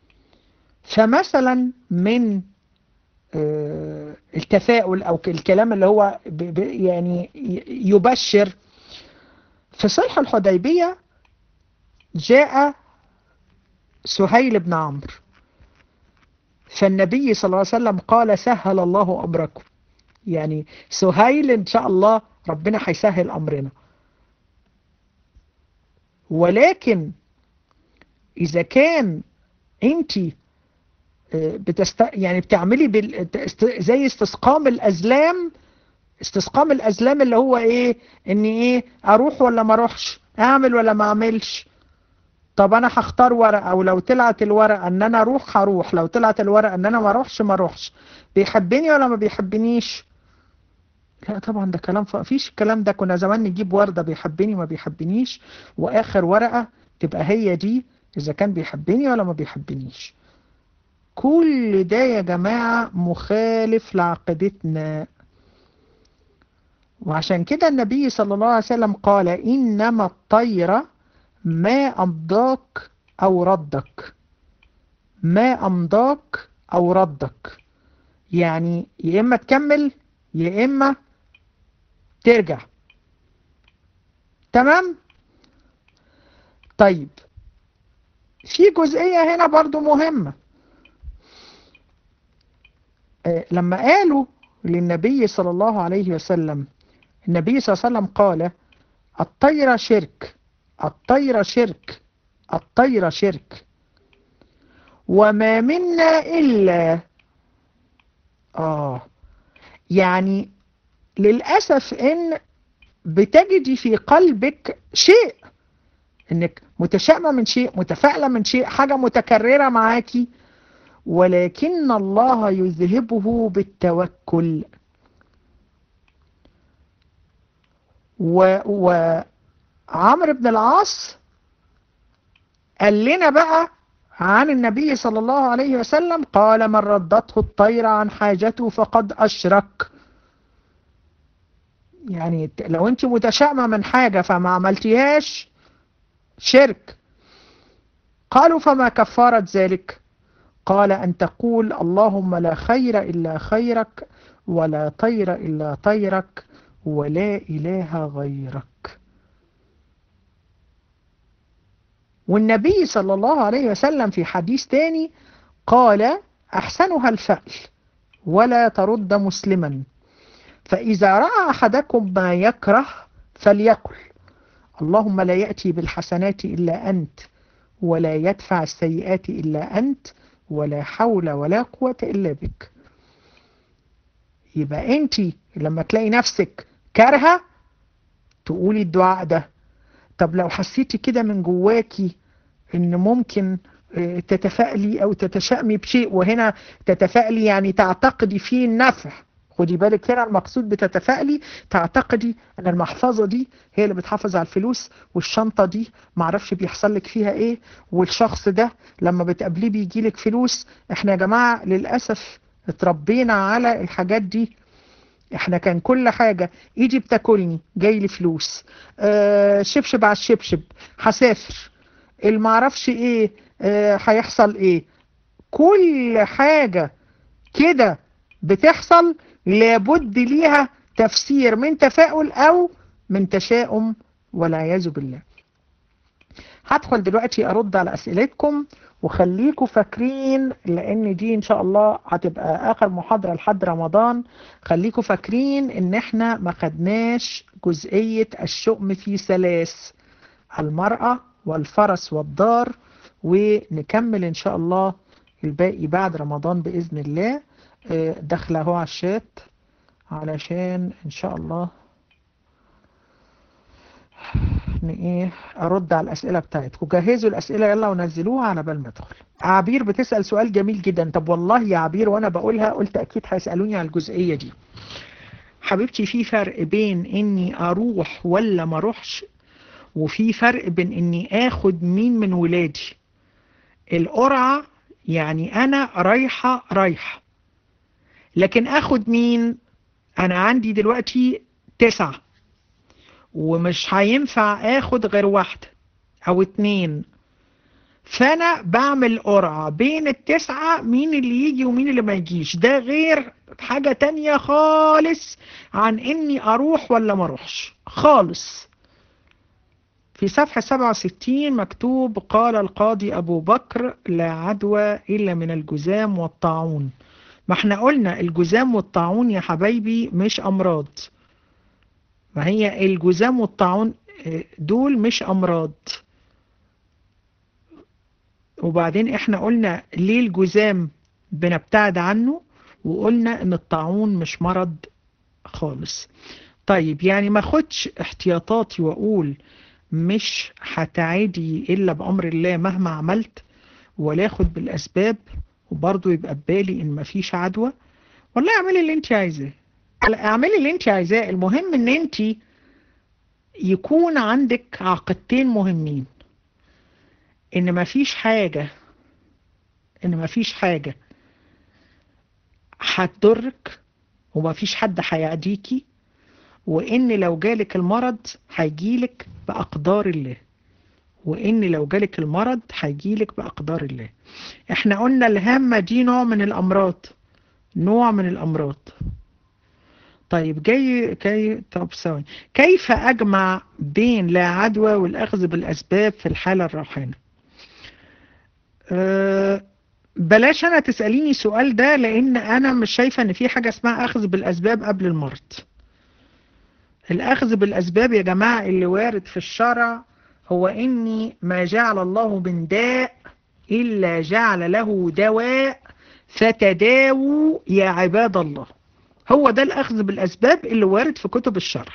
فمثلا من التفاؤل او الكلام اللي هو يعني يبشر في صلح الحديبية جاء سهيل بن عمرو فالنبي صلى الله عليه وسلم قال سهل الله أمركم يعني سهيل إن شاء الله ربنا هيسهل أمرنا ولكن إذا كان أنت بتست... يعني بتعملي بال... زي استسقام الأزلام استسقام الأزلام اللي هو إيه إن إيه أروح ولا ما أروحش أعمل ولا ما أعملش طب أنا هختار ورقة ولو طلعت الورقة إن أنا أروح هروح لو طلعت الورقة إن أنا ما أروحش ما أروحش بيحبني ولا ما بيحبنيش لا طبعا ده كلام فيش الكلام ده كنا زمان نجيب وردة بيحبني ما بيحبنيش وآخر ورقة تبقى هي دي إذا كان بيحبني ولا ما بيحبنيش كل ده يا جماعة مخالف لعقيدتنا وعشان كده النبي صلى الله عليه وسلم قال إنما الطيرة ما أمضاك أو ردك ما أمضاك أو ردك يعني يا إما تكمل يا إما ترجع تمام طيب في جزئية هنا برضو مهمة لما قالوا للنبي صلى الله عليه وسلم النبي صلى الله عليه وسلم قال الطيرة شرك الطيرة شرك الطيرة شرك وما منا إلا آه يعني للأسف إن بتجدي في قلبك شيء إنك متشائمة من شيء متفائلة من شيء حاجة متكررة معاكي ولكن الله يذهبه بالتوكل وعمر بن العاص قال لنا بقى عن النبي صلى الله عليه وسلم قال من ردته الطير عن حاجته فقد أشرك يعني لو انت متشائمة من حاجة فما عملتيهاش شرك قالوا فما كفارة ذلك قال أن تقول اللهم لا خير إلا خيرك ولا طير إلا طيرك ولا إله غيرك والنبي صلى الله عليه وسلم في حديث تاني قال أحسنها الفأل ولا ترد مسلما فإذا رأى أحدكم ما يكره فليقل اللهم لا يأتي بالحسنات إلا أنت ولا يدفع السيئات إلا أنت ولا حول ولا قوة إلا بك يبقى أنت لما تلاقي نفسك كارهة تقولي الدعاء ده طب لو حسيتي كده من جواكي ان ممكن آه، تتفائلي او تتشائمي بشيء وهنا تتفائلي يعني تعتقدي فيه النفع خدي بالك هنا المقصود بتتفائلي تعتقدي ان المحفظة دي هي اللي بتحافظ على الفلوس والشنطة دي معرفش بيحصل لك فيها ايه والشخص ده لما بتقابليه بيجي لك فلوس احنا يا جماعة للأسف اتربينا على الحاجات دي احنا كان كل حاجة ايدي بتاكلني جاي لي فلوس اه شبشب على الشبشب هسافر المعرفش ايه اه هيحصل ايه كل حاجة كده بتحصل لابد ليها تفسير من تفاؤل او من تشاؤم والعياذ بالله هدخل دلوقتي ارد على اسئلتكم وخليكم فاكرين لان دي ان شاء الله هتبقى اخر محاضرة لحد رمضان خليكم فاكرين ان احنا ما خدناش جزئية الشؤم في ثلاث المرأة والفرس والدار ونكمل ان شاء الله الباقي بعد رمضان بإذن الله داخله اهو على الشات علشان ان شاء الله ايه ارد على الاسئله بتاعتكم جهزوا الاسئله يلا ونزلوها على بال ما ادخل عبير بتسال سؤال جميل جدا طب والله يا عبير وانا بقولها قلت اكيد هيسالوني على الجزئيه دي حبيبتي في فرق بين اني اروح ولا ما اروحش وفي فرق بين اني اخد مين من ولادي القرعه يعني انا رايحه رايحه لكن اخد مين انا عندي دلوقتي تسعة ومش هينفع اخد غير واحدة او اتنين فانا بعمل قرعة بين التسعة مين اللي يجي ومين اللي ما يجيش ده غير حاجة تانية خالص عن اني اروح ولا ما اروحش خالص في صفحة 67 مكتوب قال القاضي ابو بكر لا عدوى الا من الجزام والطاعون ما احنا قلنا الجزام والطاعون يا حبايبي مش امراض ما هي الجزام والطاعون دول مش امراض وبعدين احنا قلنا ليه الجزام بنبتعد عنه وقلنا ان الطاعون مش مرض خالص طيب يعني ما خدش احتياطاتي واقول مش هتعادي الا بامر الله مهما عملت ولا اخد بالاسباب وبرضه يبقى ببالي ان مفيش عدوى والله اعملي اللي انت عايزاه اعملي اللي انت عايزاه المهم ان انت يكون عندك عقدتين مهمين ان مفيش حاجة ان مفيش حاجة هتضرك ومفيش حد هيعديكي وان لو جالك المرض هيجيلك بأقدار الله وان لو جالك المرض هيجيلك بأقدار الله احنا قلنا الهامة دي نوع من الامراض نوع من الامراض طيب جاي كي طب ثواني كيف اجمع بين لا عدوى والاخذ بالاسباب في الحالة الراحنة أه بلاش انا تسأليني سؤال ده لان انا مش شايفة ان في حاجة اسمها اخذ بالاسباب قبل المرض الاخذ بالاسباب يا جماعة اللي وارد في الشرع هو اني ما جعل الله من داء الا جعل له دواء فتداووا يا عباد الله هو ده الاخذ بالاسباب اللي وارد في كتب الشرع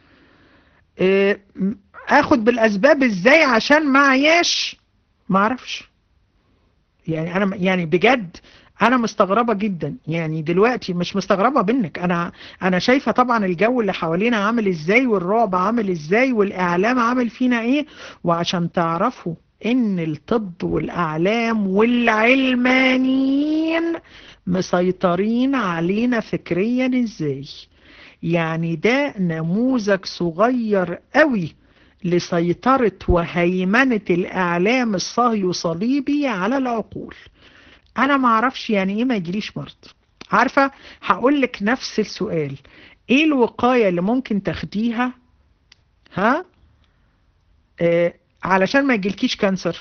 اخد بالاسباب ازاي عشان ما عياش ما اعرفش يعني انا يعني بجد انا مستغربة جدا يعني دلوقتي مش مستغربة منك انا انا شايفة طبعا الجو اللي حوالينا عامل ازاي والرعب عامل ازاي والاعلام عامل فينا ايه وعشان تعرفوا ان الطب والاعلام والعلمانيين مسيطرين علينا فكريا ازاي يعني ده نموذج صغير قوي لسيطرة وهيمنة الاعلام الصهيو صليبي على العقول انا ما اعرفش يعني ايه ما يجيليش مرض عارفة هقول لك نفس السؤال ايه الوقاية اللي ممكن تاخديها ها آه علشان ما يجيلكيش كانسر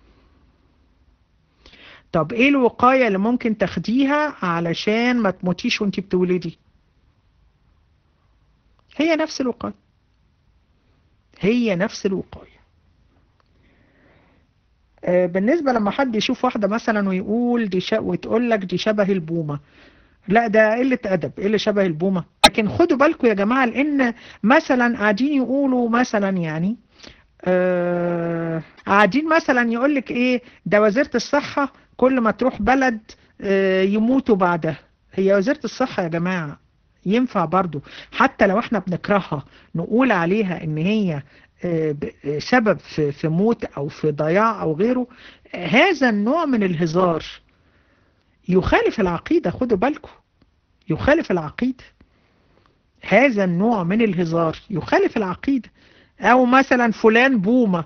طب ايه الوقاية اللي ممكن تاخديها علشان ما تموتيش وانت بتولدي هي نفس الوقاية هي نفس الوقاية بالنسبة لما حد يشوف واحدة مثلا ويقول دي ش... وتقول لك دي شبه البومة لا ده قلة أدب ايه اللي شبه البومة لكن خدوا بالكم يا جماعة لأن مثلا قاعدين يقولوا مثلا يعني آه قاعدين مثلا يقولك ايه ده وزيرة الصحة كل ما تروح بلد آه يموتوا بعدها هي وزيرة الصحة يا جماعة ينفع برضو حتى لو احنا بنكرهها نقول عليها ان هي سبب في موت او في ضياع او غيره هذا النوع من الهزار يخالف العقيدة خدوا بالكم يخالف العقيدة هذا النوع من الهزار يخالف العقيدة او مثلا فلان بومة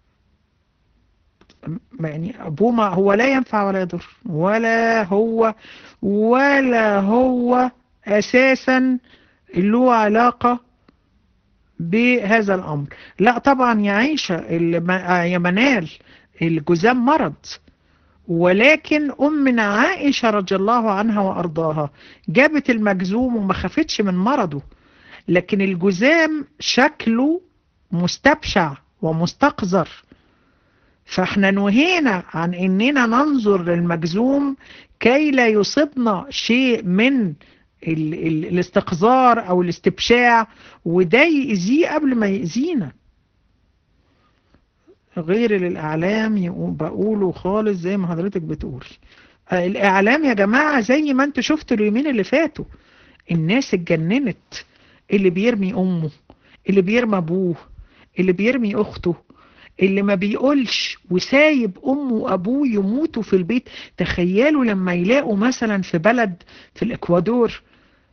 يعني بومة هو لا ينفع ولا يضر ولا هو ولا هو اساسا له علاقة بهذا الامر لا طبعا يا عيشة يا منال الجزام مرض ولكن أمنا عائشة رضي الله عنها وأرضاها جابت المجزوم وما خفتش من مرضه لكن الجزام شكله مستبشع ومستقذر فاحنا نهينا عن اننا ننظر للمجزوم كي لا يصيبنا شيء من ال ال الاستقذار او الاستبشاع وده يأذيه قبل ما يأذينا غير الاعلام بقوله خالص زي ما حضرتك بتقول الاعلام يا جماعة زي ما انتوا شفتوا اليومين اللي فاتوا الناس اتجننت اللي بيرمي امه اللي بيرمي ابوه اللي بيرمي اخته اللي ما بيقولش وسايب امه وابوه يموتوا في البيت تخيلوا لما يلاقوا مثلا في بلد في الاكوادور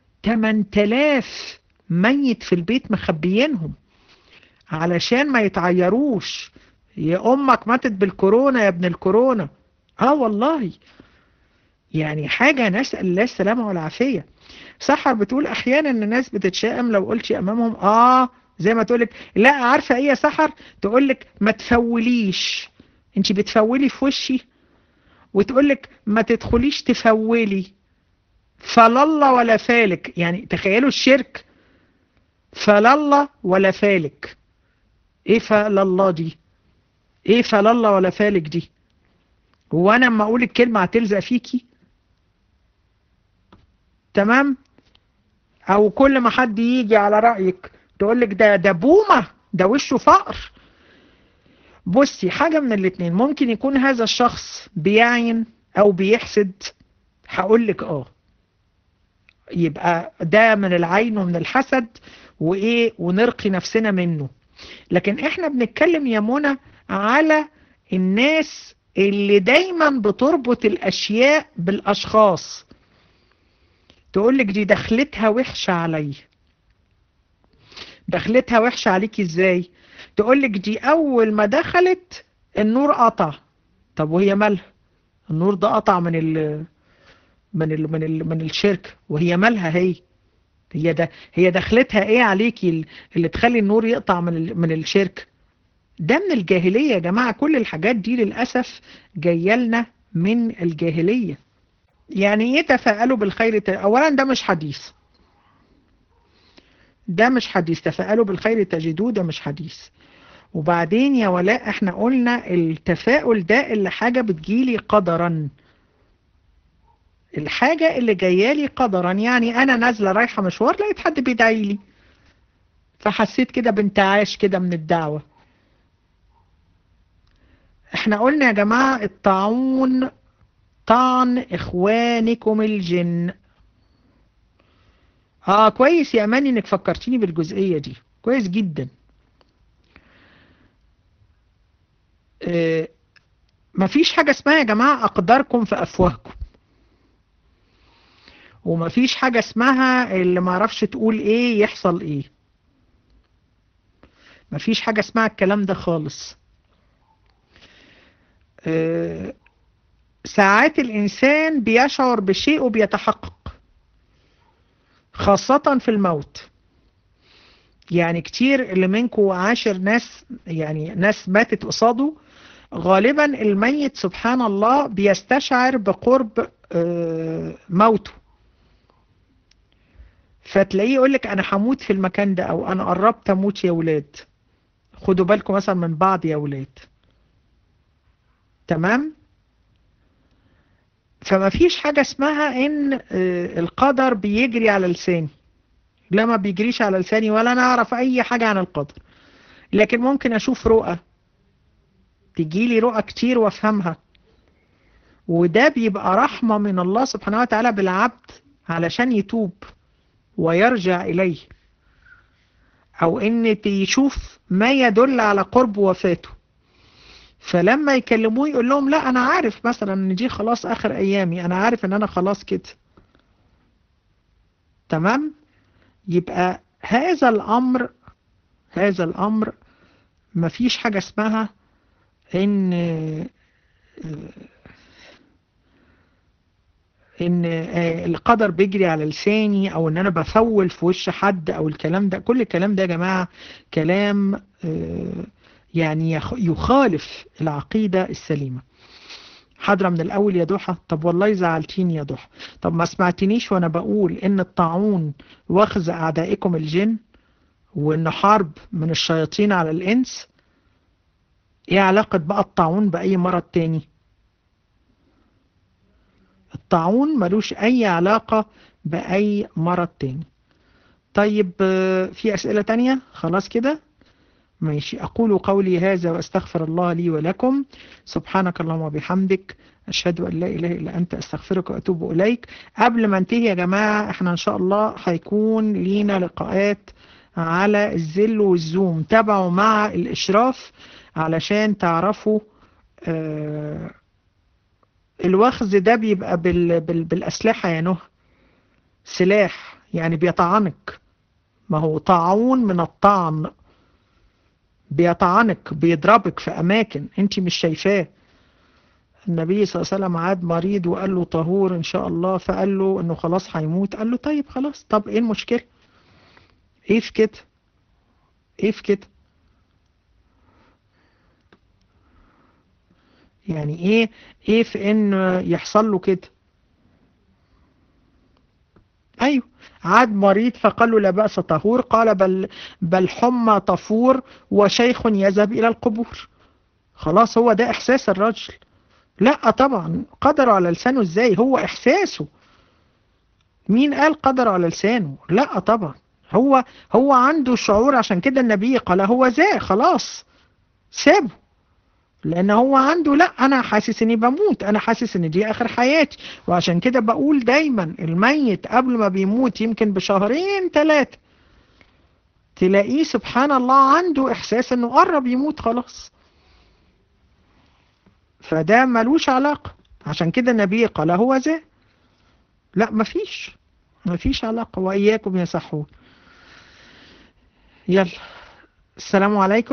8000 ميت في البيت مخبيينهم علشان ما يتعيروش يا امك ماتت بالكورونا يا ابن الكورونا اه والله يعني حاجة نسأل الله السلامة والعافية سحر بتقول احيانا الناس بتتشائم لو قلتش امامهم اه زي ما تقولك لا عارفة ايه يا سحر تقولك ما تفوليش انت بتفولي في وشي وتقولك ما تدخليش تفولي فلله ولا فالك يعني تخيلوا الشرك فلله ولا فالك ايه فلله دي ايه فلله ولا فالك دي هو انا اما اقول الكلمة هتلزق فيكي تمام او كل ما حد يجي على رأيك تقولك ده ده بومة ده وشه فقر بصي حاجة من الاتنين ممكن يكون هذا الشخص بيعين او بيحسد هقولك اه يبقى ده من العين ومن الحسد وايه ونرقي نفسنا منه لكن احنا بنتكلم يا منى على الناس اللي دايما بتربط الاشياء بالاشخاص تقولك دي دخلتها وحشة علي دخلتها وحشة عليك ازاي تقولك دي اول ما دخلت النور قطع طب وهي مالها النور ده قطع من ال من ال من ال من الشركة وهي مالها هي هي ده هي دخلتها ايه عليكي اللي تخلي النور يقطع من من الشركة ده من الجاهلية يا جماعة كل الحاجات دي للأسف جايه لنا من الجاهلية يعني ايه تفاءلوا بالخير اولا ده مش حديث ده مش حديث تفاءلوا بالخير تجدوه ده مش حديث وبعدين يا ولاء احنا قلنا التفاؤل ده اللي حاجة بتجيلي قدرا الحاجة اللي جايالي قدرا يعني انا نازلة رايحة مشوار لقيت حد بيدعي لي فحسيت كده بانتعاش كده من الدعوة احنا قلنا يا جماعة الطاعون طعن اخوانكم الجن اه كويس يا اماني انك فكرتيني بالجزئية دي كويس جدا آه مفيش حاجة اسمها يا جماعة اقداركم في افواهكم ومفيش حاجة اسمها اللي معرفش تقول ايه يحصل ايه مفيش حاجة اسمها الكلام ده خالص آه ساعات الإنسان بيشعر بشيء وبيتحقق خاصة في الموت يعني كتير اللي منكم عاشر ناس يعني ناس ماتت قصاده غالبا الميت سبحان الله بيستشعر بقرب موته فتلاقيه يقولك انا هموت في المكان ده او انا قربت اموت يا ولاد خدوا بالكم مثلا من بعض يا ولاد تمام فما فيش حاجة اسمها ان القدر بيجري على لساني لا ما بيجريش على لساني ولا انا اعرف اي حاجة عن القدر لكن ممكن اشوف رؤى تجيلي رؤى كتير وافهمها وده بيبقى رحمة من الله سبحانه وتعالى بالعبد علشان يتوب ويرجع إليه أو إن يشوف ما يدل على قرب وفاته فلما يكلموه يقول لهم لا أنا عارف مثلا إن دي خلاص آخر أيامي أنا عارف إن أنا خلاص كده تمام يبقى هذا الأمر هذا الأمر مفيش حاجة اسمها إن ان القدر بيجري على لساني او ان انا بفول في وش حد او الكلام ده كل الكلام ده يا جماعة كلام يعني يخالف العقيدة السليمة حضرة من الاول يا ضحى طب والله زعلتيني يا ضحى طب ما سمعتنيش وانا بقول ان الطاعون واخذ اعدائكم الجن وان حرب من الشياطين على الانس ايه علاقة بقى الطاعون باي مرض تاني الطاعون ملوش أي علاقة بأي مرض تاني طيب في أسئلة تانية خلاص كده ماشي أقول قولي هذا وأستغفر الله لي ولكم سبحانك اللهم وبحمدك أشهد أن لا إله إلا أنت أستغفرك وأتوب إليك قبل ما انتهي يا جماعة احنا إن شاء الله هيكون لينا لقاءات على الزل والزوم تابعوا مع الإشراف علشان تعرفوا آه الوخز ده بيبقى بال... بال... بالأسلحة يا نهى سلاح يعني بيطعنك ما هو طاعون من الطعن بيطعنك بيضربك في أماكن انت مش شايفاه النبي صلى الله عليه وسلم عاد مريض وقال له طهور ان شاء الله فقال له انه خلاص هيموت قال له طيب خلاص طب ايه المشكلة ايه في كده ايه في كده يعني ايه ايه في ان يحصل له كده ايوه عاد مريض فقال له لا بأس طهور قال بل, بل حمى طفور وشيخ يذهب الى القبور خلاص هو ده احساس الرجل لا طبعا قدر على لسانه ازاي هو احساسه مين قال قدر على لسانه لا طبعا هو هو عنده شعور عشان كده النبي قال هو ذا خلاص سابه لان هو عنده لا انا حاسس اني بموت انا حاسس ان دي اخر حياتي وعشان كده بقول دايما الميت قبل ما بيموت يمكن بشهرين ثلاثة تلاقيه سبحان الله عنده احساس انه قرب يموت خلاص فده ملوش علاقة عشان كده النبي قال هو ذا لا مفيش مفيش علاقة وإياكم يا سحور يلا السلام عليكم